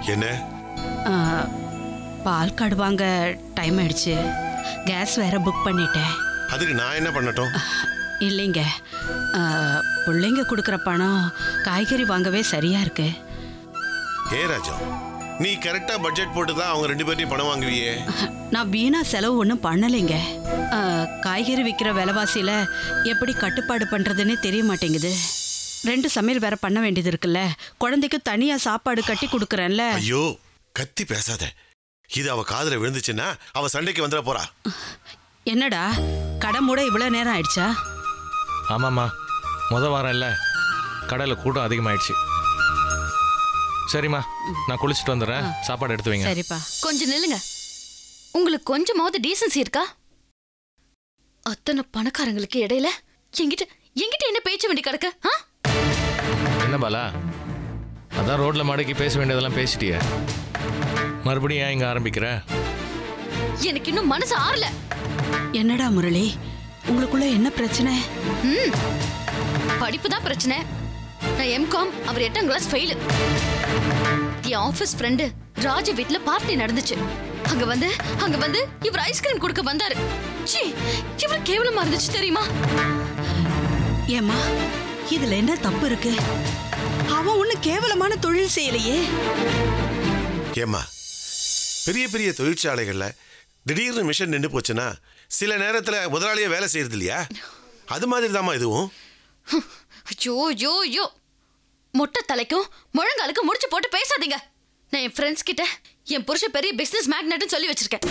என்ன ஆ, பால் கார்டு வாங்க டைம் ஆயிடுச்சு கேஸ் வேற புக் பண்ணிட்டேன் அதுக்கு நான் என்ன பண்ணட்டும் இல்லைங்க ஆ, பிள்ளைங்க கொடுக்குற பணம் காய்கறி வாங்கவே சரியா இருக்கு ஏ ராஜா நீ கரெக்டா பட்ஜெட் போட்டு தான் அவங்க ரெண்டு பேர்ட்டையும் பணம் வாங்குவியே நான் வீணா செலவு ஒன்றும் பண்ணலைங்க ஆ, காய்கறி விற்கிற விலைவாசியில் எப்படி கட்டுப்பாடு பண்ணுறதுன்னே தெரிய மாட்டேங்குது ரெண்டு சமையல் வேற பண்ண வேண்டியது இருக்குல்ல குழந்தைக்கு தனியாக சாப்பாடு கட்டி கொடுக்குறேன்ல ஐயோ கத்தி பேசாத இது அவ காதுல விழுந்துச்சுன்னா அவ சண்டைக்கு வந்துட போறா என்னடா கடை மூட இவ்வளோ நேரம் ஆயிடுச்சா ஆமாம்மா முத வாரம் இல்லை கடையில் கூட்டம் அதிகமாயிடுச்சு சரிம்மா நான் குளிச்சுட்டு வந்துடுறேன் சாப்பாடு எடுத்து வைங்க சரிப்பா கொஞ்சம் நில்லுங்க உங்களுக்கு கொஞ்சமாவது டீசன்சி இருக்கா அத்தனை பணக்காரங்களுக்கு இடையில என்கிட்ட என்கிட்ட என்ன பேச்சு வேண்டி கிடக்கு ஆ? என்ன பாலா அதான் ரோட்ல மடக்கி பேச வேண்டியதெல்லாம் பேசிட்டியே மறுபடியும் ஏன் இங்கே ஆரம்பிக்கிற எனக்கு இன்னும் மனசு ஆறல என்னடா முரளி உங்களுக்குள்ள என்ன பிரச்சனை ம் படிப்பு தான் பிரச்சனை நான் எம்காம் அவர் எட்டாம் கிளாஸ் ஃபெயிலு என் ஆஃபீஸ் ஃப்ரெண்டு ராஜ வீட்ல பார்ட்டி நடந்துச்சு அங்க வந்து அங்க வந்து இவர் ஐஸ்கிரீம் கொடுக்க வந்தாரு சீ இவ்வளவு கேவலமா இருந்துச்சு தெரியுமா ஏம்மா இதுல என்ன தப்பு இருக்கு அவன் ஒண்ணு கேவலமான தொழில் செய்யலையே ஏம்மா பெரிய பெரிய தொழிற்சாலைகள்ல திடீர்னு மிஷன் நின்று போச்சுன்னா சில நேரத்துல முதலாளியே வேலை செய்யறது இல்லையா அது மாதிரி தாம்மா இதுவும் ஐயோ ஐயோ ஐயோ மொட்டை தலைக்கும் முழங்காலுக்கும் முடிச்சு போட்டு பேசாதீங்க நான் என் ஃப்ரெண்ட்ஸ் கிட்ட என் புருஷன் பெரிய பிசினஸ் மேக்னட்னு சொல்லி வச்சிருக்கேன்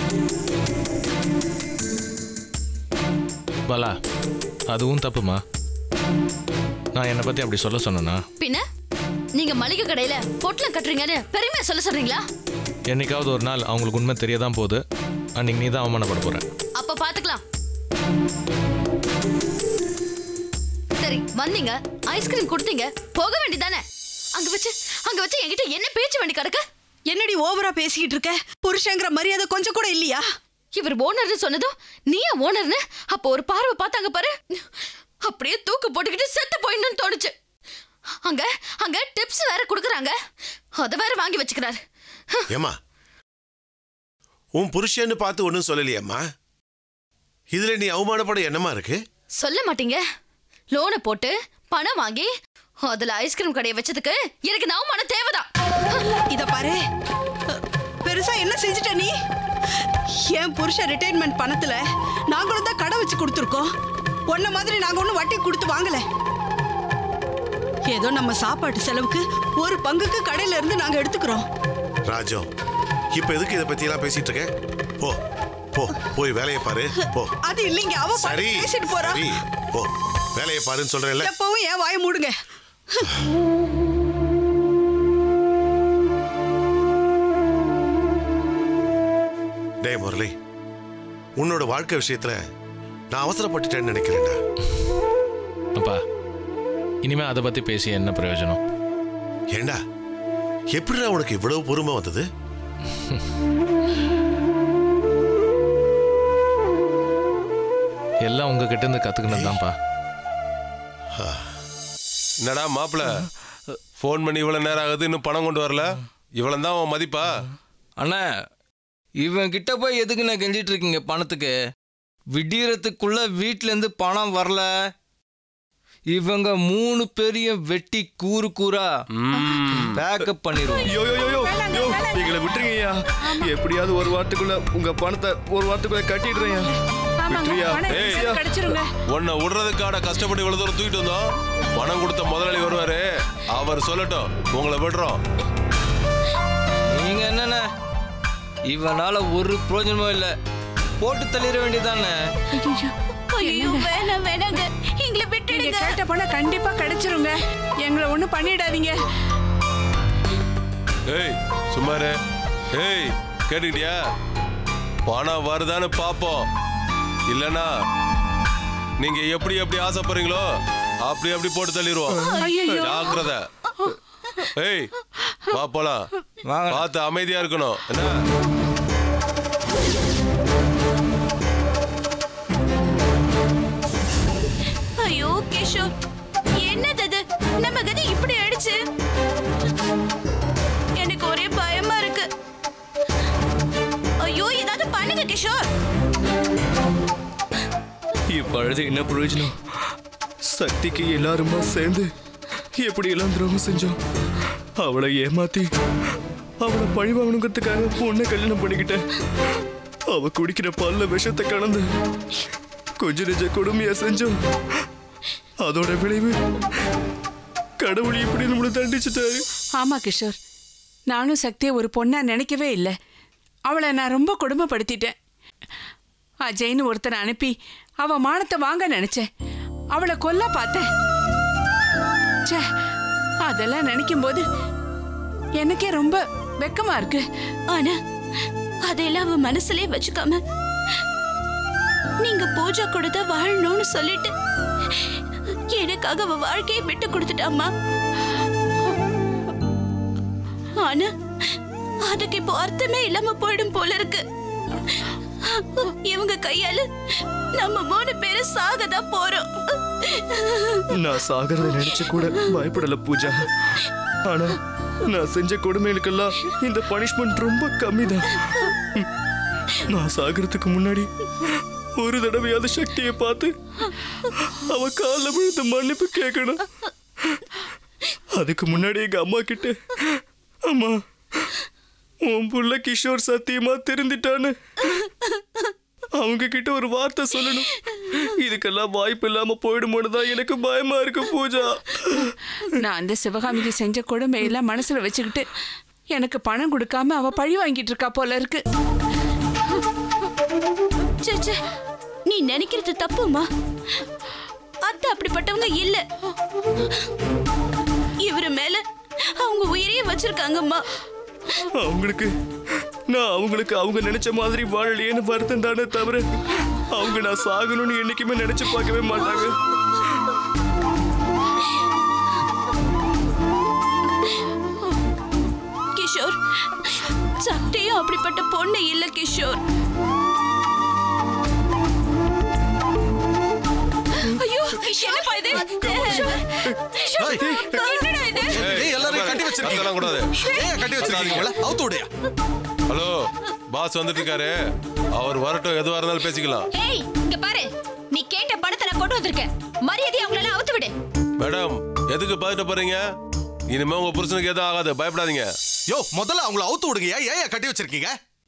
பாலா அதுவும் தப்புமா நான் என்னை பற்றி அப்படி சொல்ல சொன்னேனா பின்ன நீங்க மளிகை கடையில பொட்டலம் கட்டுறீங்கன்னு பெருமையா சொல்ல சொல்றீங்களா என்னைக்காவது ஒரு நாள் அவங்களுக்கு உண்மை தெரிய தான் போகுது அன்னைக்கு நீ தான் அவமானப்பட போற அப்ப பாத்துக்கலாம் சரி வந்தீங்க ஐஸ்கிரீம் கொடுத்தீங்க போக வேண்டியதானே அங்க வச்சு அங்க வச்சு என்கிட்ட என்ன பேச்சு வேண்டி கிடக்கு என்னடி ஓவரா பேசிக்கிட்டு இருக்க புருஷங்கிற மரியாதை கொஞ்சம் கூட இல்லையா இவர் ஓனர்னு சொன்னதும் நீயா ஓனர்னு அப்போ ஒரு பார்வை பார்த்தாங்க பாரு அப்படியே தூக்கு போட்டுக்கிட்டு செத்து போயிடணும்னு தோணுச்சு அங்க அங்க டிப்ஸ் வேற கொடுக்குறாங்க அதை வேற வாங்கி வச்சுக்கிறாரு ஏம்மா உன் புருஷன்னு பார்த்து ஒன்றும் சொல்லலையேம்மா இதுல நீ அவமானப்பட என்னமா இருக்கு சொல்ல மாட்டீங்க லோனை போட்டு பணம் வாங்கி அதுல ஐஸ்கிரீம் கடையை வச்சதுக்கு எனக்கு இந்த அவமானம் தேவைதான் இத பாரு அஹ், பெருசா என்ன செஞ்சுட்ட நீ என் புருஷன் ரிட்டைர்மெண்ட் பணத்துல நாங்களும் தான் கடை வச்சு கொடுத்துருக்கோம் உன்ன மாதிரி நாங்க ஒன்றும் வட்டி கொடுத்து வாங்கல ஏதோ நம்ம சாப்பாட்டு செலவுக்கு ஒரு பங்குக்கு கடையில இருந்து நாங்க எடுத்துக்கிறோம் ராஜம் இப்ப எதுக்கு இதை பத்தி எல்லாம் பேசிட்டு இருக்க போ போ போய் வேலையை பாரு போ அது இல்லைங்க அவ பாட்டு சரி பேசிட்டு போறா சரி போ வேலையை பாருன்னு சொல்றேன்ல எப்பவும் ஏன் வாய மூடுங்க டேய் முரளி உன்னோட வாழ்க்கை விஷயத்துல நான் அவசரப்பட்டுட்டேன்னு நினைக்கிறேன்டா அப்பா இனிமே அதை பற்றி பேசி என்ன பிரயோஜனம் ஏண்டா எப்படிடா உனக்கு இவ்வளவு பொறுமை வந்தது எல்லாம் உங்ககிட்ட இருந்து கற்றுக்கினது தான்ப்பா என்னடா மாப்பிள ஃபோன் பண்ணி இவ்வளவு நேரம் ஆகுது இன்னும் பணம் கொண்டு வரல இவ்வளவு தான் உன் மதிப்பா அண்ணா இவன் கிட்ட போய் எதுக்கு நான் கெஞ்சிட்டு இருக்கீங்க பணத்துக்கு விடியறதுக்குள்ள வீட்ல இருந்து பணம் வரல இவங்க மூணு பேரையும் வெட்டி கூறு கூறா பேக்கப் பண்ணிடுவோம் ஐயோ யோ, யோ, யோ, யோ, எங்களை விட்டுருங்கய்யா எப்படியாவது ஒரு வாரத்துக்குள்ள உங்க பணத்தை ஒரு வாரத்துக்குள்ள கட்டிடுறேன் விட்டுறியா ஏய் உன்னை விடுறதுக்கான கஷ்டப்பட்டு இவ்வளவு தூரம் தூக்கிட்டு வந்தோம் பணம் கொடுத்த முதலாளி வருவாரு அவர் சொல்லட்டும் உங்களை விடுறோம் நீங்க என்னண்ணே இவனால ஒரு பிரயோஜனமும் இல்ல போட்டு தள்ளிட வேண்டியதானே ஐயோ வேணாம் வேணாங்க எங்களை நீங்க விட்டுடுங்க கேட்ட பணம் கண்டிப்பா கிடைச்சிருங்க எங்களை ஒண்ணும் பண்ணிடாதீங்க ஏய் சும்மாரு ஏய் கேட்டுக்கிட்டியா பணம் வருதான்னு பாப்போம் இல்லனா நீங்க எப்படி எப்படி ஆசைப்படுறீங்களோ அப்படி அப்படி போட்டு தள்ளிடுவோம் ஜாக்கிரதை ஏய் வா போலாம் வாங்க பார்த்து அமைதியா இருக்கணும் என்ன ஐயோ கிஷோர் என்னது இது நம்ம கதை இப்படி ஆயிடுச்சு எனக்கு ஒரே பயமா கிஷோர் இப்ப அழுது என்ன பிரயோஜனம் சக்திக்கு எல்லாருமா சேர்ந்து எப்படி எல்லாம் துரோகம் செஞ்சோம் அவளை ஏமாத்தி அவளை பழி வாங்கணுங்கிறதுக்காக பொண்ணை கல்யாணம் பண்ணிக்கிட்டேன் அவ குடிக்கிற பால்ல விஷத்தை கலந்து கொஞ்ச நெஞ்ச கொடுமையா செஞ்சோம் அதோட விளைவு கடவுள் இப்படி நம்மளை தண்டிச்சுட்டாரு ஆமா கிஷோர் நானும் சக்தியை ஒரு பொண்ணா நினைக்கவே இல்லை அவளை நான் ரொம்ப கொடுமைப்படுத்திட்டேன் அஜய்னு ஒருத்தனை அனுப்பி அவ மானத்தை வாங்க நினைச்சேன் அவளை கொல்ல பார்த்தேன் ச்சே அதெல்லாம் நினைக்கும் போது எனக்கே ரொம்ப வெக்கமா இருக்கு ஆனா அதையெல்லாம் அவ மனசுலயே வச்சுக்காம நீங்க பூஜா கூட தான் வாழணும்னு சொல்லிட்டு எனக்காக அவ வாழ்க்கையை விட்டு கொடுத்துட்டாமா ஆனா அதுக்கு இப்போ அர்த்தமே இல்லாம போயிடும் போல இருக்கு இவங்க கையால நம்ம மூணு பேரும் சாகதான் போறோம் நான் சாகிறத நினைச்சு கூட பயப்படல பூஜா ஆனா நான் செஞ்ச கொடுமைகளுக்கெல்லாம் இந்த பனிஷ்மெண்ட் ரொம்ப கம்மிதான் நான் சாகிறதுக்கு முன்னாடி ஒரு தடவையாவது சக்தியை பார்த்து அவ காலில் விழுந்து மன்னிப்பு கேட்கணும் அதுக்கு முன்னாடி எங்க அம்மா கிட்ட அம்மா உன் புள்ள கிஷோர் சத்தியமா திருந்திட்டான்னு அவங்க கிட்ட ஒரு வார்த்தை சொல்லணும் இதுக்கெல்லாம் வாய்ப்பு இல்லாம போயிடுமோன்னு தான் எனக்கு பயமா இருக்கு பூஜா நான் அந்த சிவகாமிக்கு செஞ்ச கொடுமையெல்லாம் மனசுல வச்சுக்கிட்டு எனக்கு பணம் கொடுக்காம அவ பழி வாங்கிட்டு இருக்கா போல இருக்கு ச்சே, ச்சே, நீ நினைக்கிறது தப்புமா அத்தை அப்படிப்பட்டவங்க இல்ல இவரு மேல அவங்க உயிரையே வச்சிருக்காங்கம்மா அவங்களுக்கு நான் அவங்களுக்கு அவங்க நினைச்ச மாதிரி வாழலையேன்னு வருத்தம் தானே தவிர அவங்க நான் சாகணும்னு என்னைக்குமே நினைச்சு பார்க்கவே மாட்டாங்க கிஷோர் சக்தியும் அப்படிப்பட்ட பொண்ணு இல்ல கிஷோர் ஐயோ என்னப்பா இது கிஷோர், கிஷோர், என்னடா இது ஏய், எல்லாரையும் கட்டி வச்சிருக்கீங்க. கத்தலாம் கூடாது ஏன் கட்டி வச்சிருக்கீங்களா அவுத்து விடையா ஹலோ பாஸ் வந்துட்டு இருக்காரு அவர் வரட்டும் எதுவா இருந்தாலும் பேசிக்கலாம் ஏய் இங்க பாரு நீ கேட்ட பணத்தை நான் கொண்டு வந்திருக்கேன் மரியாதை அவங்களெல்லாம் அவுத்து விடு மேடம் எதுக்கு பார்த்துட்டு போறீங்க இனிமே உங்க புருஷனுக்கு எதுவும் ஆகாது பயப்படாதீங்க யோ முதல்ல அவங்கள அவுத்து விடுங்கயா ஏன் கட்டி வச்சிருக்கீங்க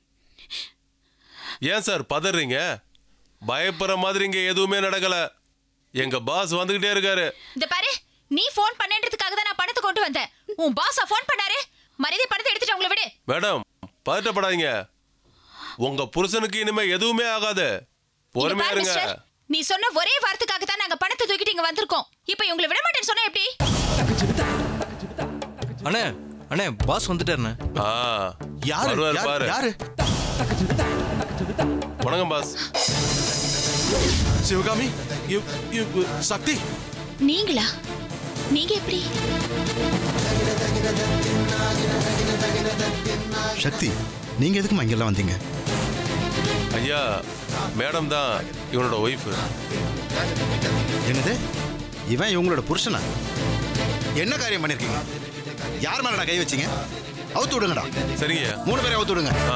ஏன் சார் பதறீங்க பயப்படுற மாதிரி இங்க எதுவுமே நடக்கல எங்க பாஸ் வந்துகிட்டே இருக்காரு இந்த பாரு நீ ஃபோன் பண்ணேன்றதுக்காக தான் நான் பணத்தை கொண்டு வந்தேன் உன் பாஸா ஃபோன் பண்ணாரு மரியாதை பணத்தை எடுத்துட்டு அவங்கள விடு மேடம் பதட்டப்படாதீங்க உங்க புருஷனுக்கு இனிமே எதுவுமே ஆகாது இங்க பொறுமையா பாரு, இருங்க மிஸ்டர், நீ சொன்ன ஒரே வார்த்தைக்காக தான் நாங்க பணத்தை தூக்கிட்டு இங்க வந்திருக்கோம் இப்போ இவங்களை விட மாட்டேன்னு சொன்னா எப்படி அண்ணே அண்ணே பாஸ் வந்துட்டாருண்ணே ஆ யாரு வருவாரு யாரு, பாரு யாரு வணக்கம் பாஸ் சிவகாமி இவ்- இவ்- சக்தி நீங்களா நீங்க எப்படி சக்தி நீங்க எதுக்குமா இங்கெல்லாம் வந்தீங்க ஐயா மேடம் தான் இவனோட ஒய்ஃப் என்னது இவன் இவங்களோட புருஷனா என்ன காரியம் பண்ணிருக்கீங்க யார் மேலடா கை வச்சீங்க அவுத்து விடுங்கடா சரிங்க மூணு பேரை அவுத்து விடுங்க ஆ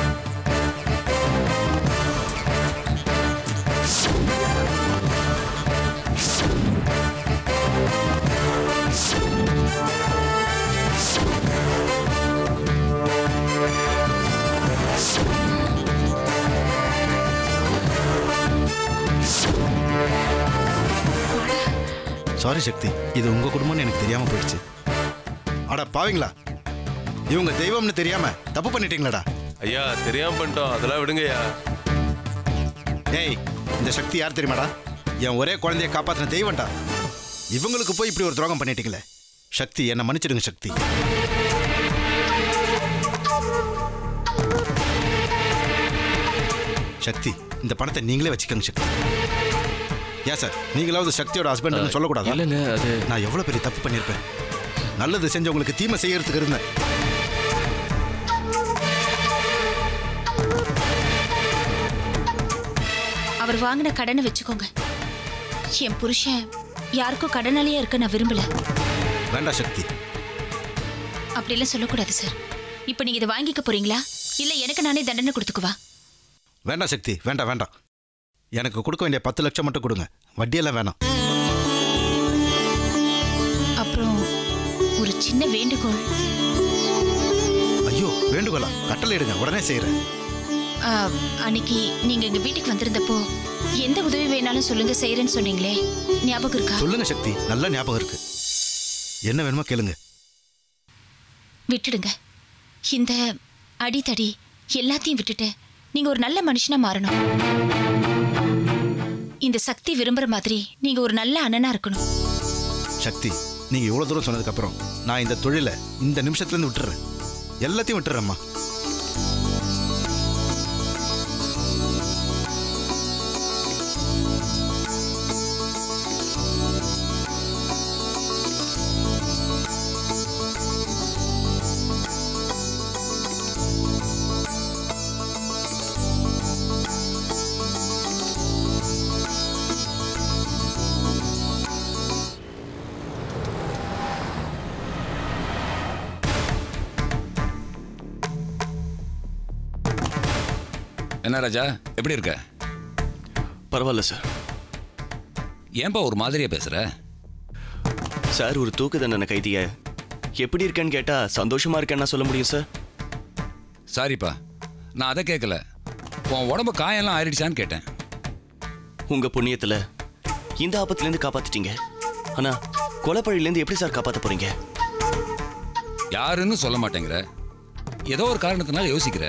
சாரி சக்தி இது உங்க குடும்பம்னு எனக்கு தெரியாம போயிடுச்சு அட பாவீங்களா இவங்க தெய்வம்னு தெரியாம தப்பு பண்ணிட்டீங்களாடா ஐயா தெரியாம பண்ணிட்டோம் அதெல்லாம் விடுங்கய்யா டேய் இந்த சக்தி யார் தெரியுமாடா என் ஒரே குழந்தைய காப்பாத்தின தெய்வம்டா இவங்களுக்கு போய் இப்படி ஒரு துரோகம் பண்ணிட்டீங்களே சக்தி என்னை மன்னிச்சிடுங்க சக்தி சக்தி இந்த பணத்தை நீங்களே வச்சுக்கோங்க சக்தி ஏன் சார் நீங்களாவது சக்தியோட ஹஸ்பண்ட் சொல்லக்கூடாதா இல்லைங்க அது நான் எவ்வளவு பெரிய தப்பு பண்ணியிருப்பேன் நல்லது செஞ்சவங்களுக்கு தீமை செய்யறதுக்கு இருந்தேன் அவர் வாங்கின கடனை வச்சுக்கோங்க என் புருஷன் யாருக்கும் கடனாளியா இருக்க நான் விரும்பல வேண்டாம் சக்தி அப்படிலாம் சொல்லக்கூடாது சார் இப்போ நீங்க இதை வாங்கிக்க போறீங்களா இல்ல எனக்கு நானே தண்டனை கொடுத்துக்குவா வேண்டாம் சக்தி வேண்டாம் வேண்டாம் எனக்கு கொடுக்க வேண்டிய பத்து லட்சம் மட்டும் கொடுங்க வட்டியெல்லாம் வேணாம் அப்புறம் ஒரு சின்ன வேண்டுகோள் ஐயோ வேண்டுகோளா கட்டளை எடுங்க உடனே செய்கிறேன் ஆ, அன்னைக்கு நீங்க எங்க வீட்டுக்கு வந்திருந்தப்போ எந்த உதவி வேணாலும் சொல்லுங்க செய்யறேன்னு சொன்னீங்களே ஞாபகம் இருக்கா சொல்லுங்க சக்தி நல்ல ஞாபகம் இருக்கு என்ன வேணுமோ கேளுங்க விட்டுடுங்க இந்த அடித்தடி எல்லாத்தையும் விட்டுட்டு நீங்க ஒரு நல்ல மனுஷனா மாறணும் இந்த சக்தி விரும்புற மாதிரி நீங்க ஒரு நல்ல அண்ணனா இருக்கணும் சக்தி நீங்க இவ்வளவு தூரம் சொன்னதுக்கு அப்புறம் நான் இந்த தொழிலை இந்த நிமிஷத்துல இருந்து விட்டுறேன் எல்லாத்தையும் விட்டுறேம்மா என்ன ராஜா எப்படி இருக்க பரவாயில்ல சார் ஏன்பா ஒரு மாதிரியா பேசுற சார் ஒரு தூக்கு தண்டனை கைதிய எப்படி இருக்கேன்னு கேட்டா சந்தோஷமா இருக்கேன்னா சொல்ல முடியும் சார் சாரிப்பா நான் அதை கேட்கல உன் உடம்பு காயெல்லாம் ஆறிடுச்சான்னு கேட்டேன் உங்க புண்ணியத்துல இந்த ஆபத்துல இருந்து காப்பாத்திட்டீங்க ஆனா கொலைப்பழியில இருந்து எப்படி சார் காப்பாத்த போறீங்க யாருன்னு சொல்ல மாட்டேங்கிற ஏதோ ஒரு காரணத்தினால யோசிக்கிற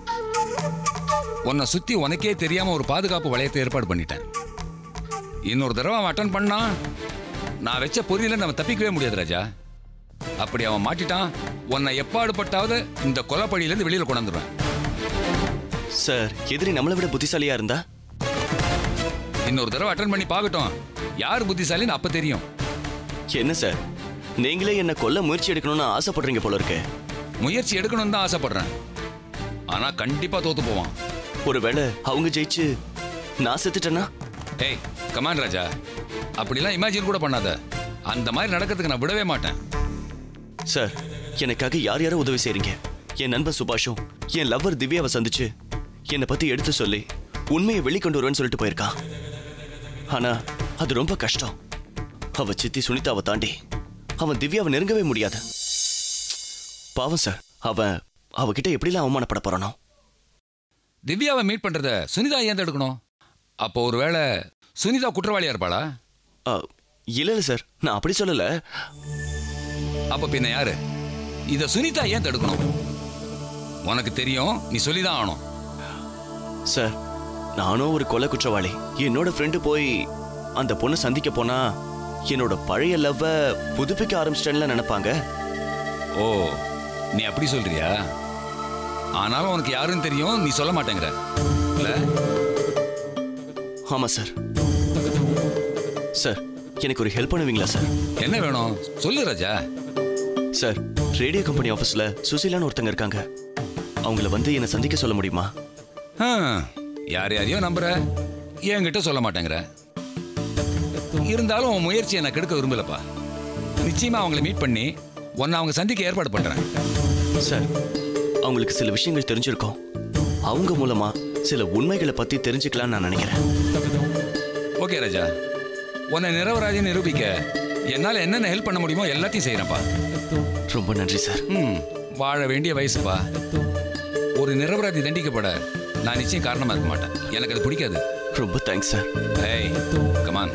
உன்னை சுத்தி உனக்கே தெரியாம ஒரு பாதுகாப்பு வளையத்தை ஏற்பாடு பண்ணிட்டேன் இன்னொரு தடவை அவன் அட்டன் பண்ணா நான் வச்ச பொறியில நம்ம தப்பிக்கவே முடியாது ராஜா அப்படி அவன் மாட்டிட்டான் உன்னை எப்பாடுபட்டாவது இந்த கொலைப்பழியிலேருந்து வெளியில கொண்டாந்துருவேன் சார் எதிரி நம்மளை விட புத்திசாலியா இருந்தா இன்னொரு தடவை அட்டன் பண்ணி பார்க்கட்டும் யார் புத்திசாலின்னு அப்ப தெரியும் என்ன சார் நீங்களே என்ன கொல்ல முயற்சி எடுக்கணும்னு ஆசைப்படுறீங்க போல இருக்கு முயற்சி எடுக்கணும்னு தான் ஆசைப்படுறேன் ஆனா கண்டிப்பா தோத்து போவான் ஒருவேளை அவங்க ஜெயிச்சு நான் செத்துட்டேன்னா ஏய் கமான் ராஜா அப்படிலாம் இமேஜின் கூட பண்ணாத அந்த மாதிரி நடக்கிறதுக்கு நான் விடவே மாட்டேன் சார் எனக்காக யார் யாரோ உதவி செய்றீங்க என் நண்பன் சுபாஷும் என் லவ்வர் திவ்யாவை சந்திச்சு என்னை பத்தி எடுத்து சொல்லி உண்மையை வெளிக்கொண்டு வருவேன்னு சொல்லிட்டு போயிருக்கான் ஆனா அது ரொம்ப கஷ்டம் அவ சித்தி சுனிதாவை தாண்டி அவன் திவ்யாவை நெருங்கவே முடியாது பாவம் சார் அவன் அவகிட்ட எப்படிலாம் அவமானப்பட போறானோ திவ்யாவை மீட் பண்றத சுனிதா ஏன் தடுக்கணும் அப்போ ஒருவேளை சுனிதா குற்றவாளியா இருப்பாளா இல்ல இல்ல சார் நான் அப்படி சொல்லல அப்ப பின்ன யாரு இத சுனிதா ஏன் தடுக்கணும் உனக்கு தெரியும் நீ சொல்லிதான் ஆகணும் சார் நானும் ஒரு கொலை குற்றவாளி என்னோட ஃப்ரெண்டு போய் அந்த பொண்ணை சந்திக்க போனா என்னோட பழைய லவ்வை புதுப்பிக்க ஆரம்பிச்சிட்டேன்ல நினைப்பாங்க ஓ நீ அப்படி சொல்றியா ஆனாலும் உனக்கு யாருன்னு தெரியும் நீ சொல்ல மாட்டேங்கிற இல்ல ஆமா சார் சார் எனக்கு ஒரு ஹெல்ப் பண்ணுவீங்களா சார் என்ன வேணும் சொல்லு ராஜா சார் ரேடியோ கம்பெனி ஆஃபீஸில் சுசீலான்னு ஒருத்தங்க இருக்காங்க அவங்கள வந்து என்னை சந்திக்க சொல்ல முடியுமா ஹம், யார் யாரையோ நம்புற என்கிட்ட சொல்ல மாட்டேங்கிற இருந்தாலும் உன் முயற்சியை நான் கெடுக்க விரும்பலப்பா நிச்சயமா அவங்கள மீட் பண்ணி உன்னை அவங்க சந்திக்க ஏற்பாடு பண்றேன் சார் அவங்களுக்கு சில விஷயங்கள் தெரிஞ்சிருக்கும் அவங்க மூலமா சில உண்மைகளை பத்தி தெரிஞ்சுக்கலாம்னு நான் நினைக்கிறேன் ஓகே ராஜா உன்னை நிரவராஜை நிரூபிக்க என்னால் என்னென்ன ஹெல்ப் பண்ண முடியுமோ எல்லாத்தையும் செய்யறேன்ப்பா ரொம்ப நன்றி சார் ம் வாழ வேண்டிய வயசுப்பா ஒரு நிரபராதி தண்டிக்கப்பட நான் நிச்சயம் காரணமா இருக்க மாட்டேன் எனக்கு அது பிடிக்காது ரொம்ப தேங்க்ஸ் சார் ஏய் கமான்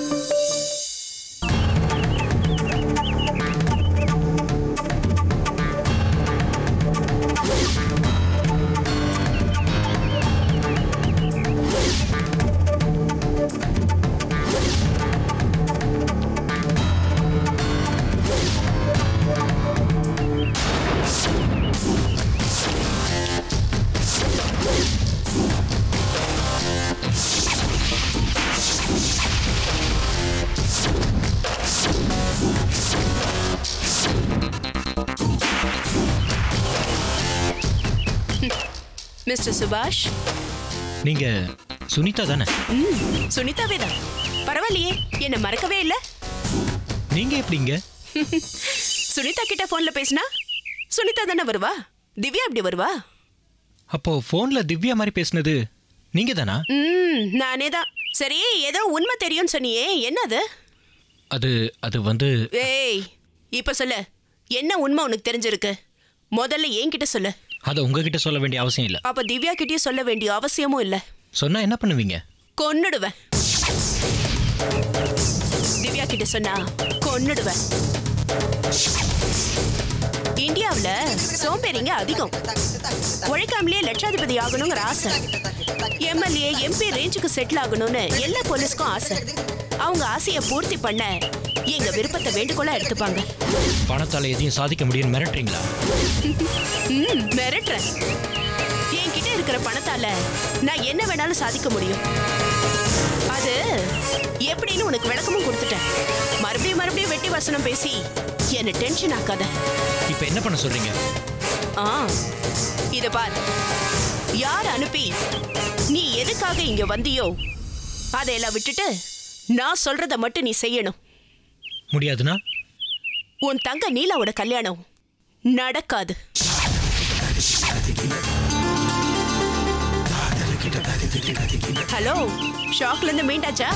மிஸ்டர் சுபாஷ் நீங்க சுனிதா தானே ம் சுனிதாவே தான் பரவாயில்லையே என்ன மறக்கவே இல்ல நீங்க எப்படிங்க சுனிதா கிட்ட போன்ல பேசினா சுனிதா தானே வருவா திவ்யா அப்படி வருவா அப்போ ஃபோன்ல திவ்யா மாதிரி பேசுனது நீங்க தானா ம் நானே தான் சரி ஏதோ உண்மை தெரியும்னு சொன்னியே என்னது அது அது வந்து ஏய் இப்ப சொல்லு என்ன உண்மை உனக்கு தெரிஞ்சிருக்கு முதல்ல என்கிட்ட சொல்லு அதை உங்ககிட்ட சொல்ல வேண்டிய அவசியம் இல்லை அப்ப திவ்யா கிட்டயும் சொல்ல வேண்டிய அவசியமும் இல்ல சொன்னா என்ன பண்ணுவீங்க கொன்னுடுவேன் திவ்யா கிட்ட சொன்னா கொன்னுடுவேன் இந்தியாவுல சோம்பேறிங்க அதிகம் உழைக்காமலே லட்சாதிபதி ஆகணுங்கிற ஆசை எம்எல்ஏ எம்பி ரேஞ்சுக்கு செட்டில் ஆகணும்னு எல்லா போலீஸ்க்கும் ஆசை அவங்க ஆசையை பூர்த்தி பண்ண எங்க விருப்பத்தை வேண்டுகோளா எடுத்துப்பாங்க பணத்தால எதையும் சாதிக்க முடியும்னு மிரட்டுறீங்களா ம் மிரட்டுறேன் என்கிட்ட இருக்கிற பணத்தால நான் என்ன வேணாலும் சாதிக்க முடியும் அது எப்படின்னு உனக்கு விளக்கமும் கொடுத்துட்டேன் மறுபடியும் மறுபடியும் வெட்டி வசனம் பேசி என்ன டென்ஷன் ஆக்காத இப்போ என்ன பண்ண சொல்றீங்க ஆ இத பார் யார் அனுப்பி நீ எதுக்காக இங்க வந்தியோ அதையெல்லாம் விட்டுட்டு நான் சொல்றத மட்டும் நீ செய்யணும் முடியாதுன்னா உன் தங்க நீலாவோட கல்யாணம் நடக்காது ஹலோ ஷாக்ல இருந்து மீண்டாச்சா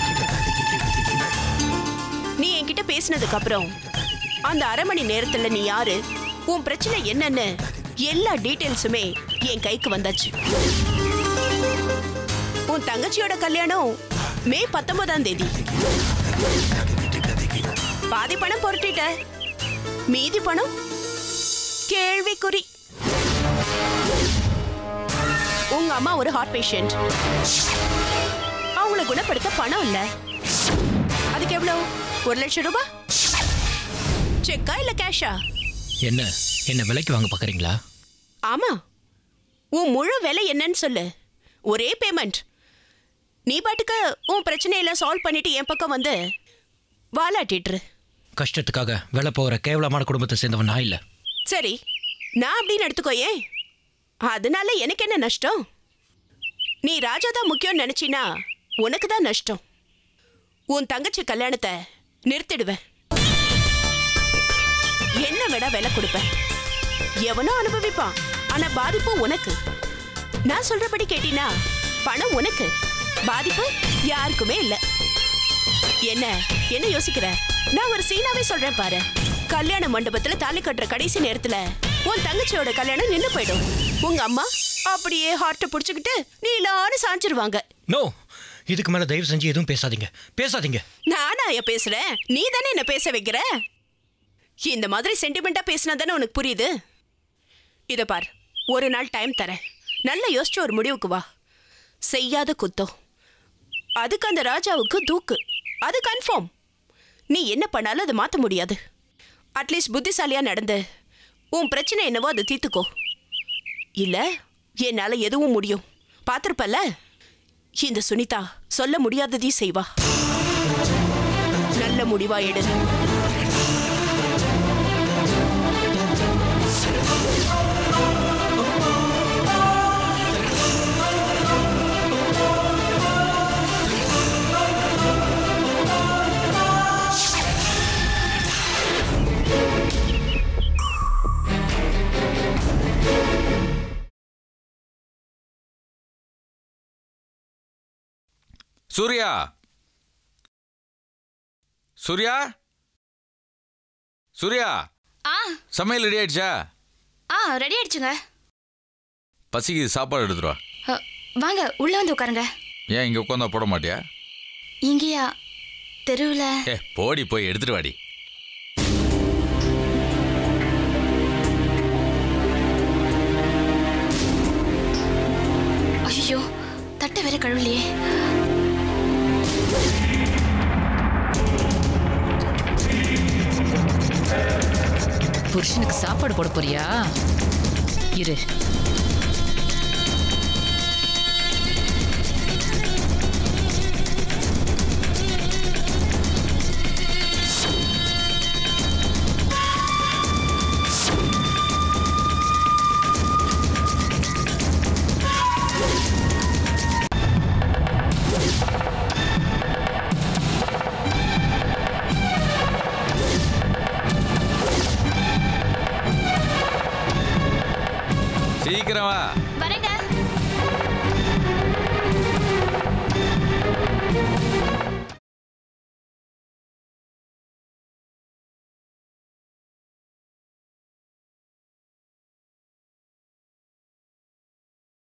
நீ என்கிட்ட பேசினதுக்கு அப்புறம் அந்த அரை மணி நேரத்துல நீ யாரு உன் பிரச்சனை என்னன்னு எல்லா டீட்டெயில்ஸுமே என் கைக்கு வந்தாச்சு உன் தங்கச்சியோட கல்யாணம் மே பத்தொன்பதாம் தேதி பாதி பணம் பொருட்டிட்ட மீதி பணம் கேள்விக்குறி உங்க அம்மா ஒரு ஹார்ட் பேஷண்ட் அவங்கள குணப்படுத்த பணம் இல்ல அதுக்கு எவ்வளவு ஒரு லட்சம் ரூபாய் செக்கா இல்ல கேஷா என்ன என்ன விலைக்கு வாங்க பார்க்குறீங்களா ஆமா உன் முழு விலை என்னன்னு சொல்லு ஒரே பேமெண்ட் நீ பாட்டுக்கு உன் பிரச்சனையெல்லாம் சால்வ் பண்ணிட்டு என் பக்கம் வந்து வாலாட்டிட்டுரு கஷ்டத்துக்காக வேலை போகிற கேவலமான குடும்பத்தை சேர்ந்தவன் நான் இல்லை சரி நான் அப்படின்னு எடுத்துக்கோயே அதனால எனக்கு என்ன நஷ்டம் நீ ராஜா தான் முக்கியம்னு நினைச்சினா உனக்கு தான் நஷ்டம் உன் தங்கச்சி கல்யாணத்தை நிறுத்திடுவேன் என்ன விட விலை கொடுப்பேன் எவனோ அனுபவிப்பான் ஆனா பாதிப்பு உனக்கு நான் சொல்றபடி கேட்டினா பணம் உனக்கு பாதிப்பு யாருக்குமே இல்ல என்ன என்ன யோசிக்கிற நான் ஒரு சீனாவே சொல்றேன் பாரு கல்யாண மண்டபத்துல தாலி கட்டுற கடைசி நேரத்துல உன் தங்கச்சியோட கல்யாணம் நின்னு போயிடும் உங்க அம்மா அப்படியே ஹார்ட்டை புடிச்சுக்கிட்டு நீலான்னு சாஞ்சிருவாங்க நோ இதுக்கு மேலே தயவு செஞ்சு எதுவும் பேசாதீங்க பேசாதீங்க நானா ஐயா பேசுறேன் நீ தானே என்ன பேச வைக்கிற இந்த மாதிரி சென்டிமெண்டா பேசினா தானே உனக்கு புரியுது இத பார் ஒரு நாள் டைம் தரேன் நல்லா யோசிச்சு ஒரு முடிவுக்கு வா செய்யாத குத்தம் அதுக்கு அந்த ராஜாவுக்கு தூக்கு அது கன்ஃபார்ம் நீ என்ன பண்ணாலும் அதை மாற்ற முடியாது அட்லீஸ்ட் புத்திசாலியா நடந்து உன் பிரச்சனை என்னவோ அதை தீர்த்துக்கோ இல்ல என்னால எதுவும் முடியும் பார்த்துருப்பல்ல இந்த சுனிதா சொல்ல முடியாததையும் செய்வா நல்ல முடிவா எடு சூர்யா சூர்யா சூர்யா ஆ சமையல் ரெடி ஆயிடுச்சா ஆ ரெடி ஆயிடுச்சுங்க பசிக்கு சாப்பாடு எடுத்துட்டு வா அ, வாங்க உள்ள வந்து உட்காருங்க ஏன் இங்க உட்காந்தா போட மாட்டியா இங்கேயா தெருவில் ஏ போடி போய் எடுத்துட்டு வாடி ஐயோ தட்டை வேற கழுவலையே புருஷனுக்கு சாப்பாடு போட போறியா இரு சீக்கிரம் வா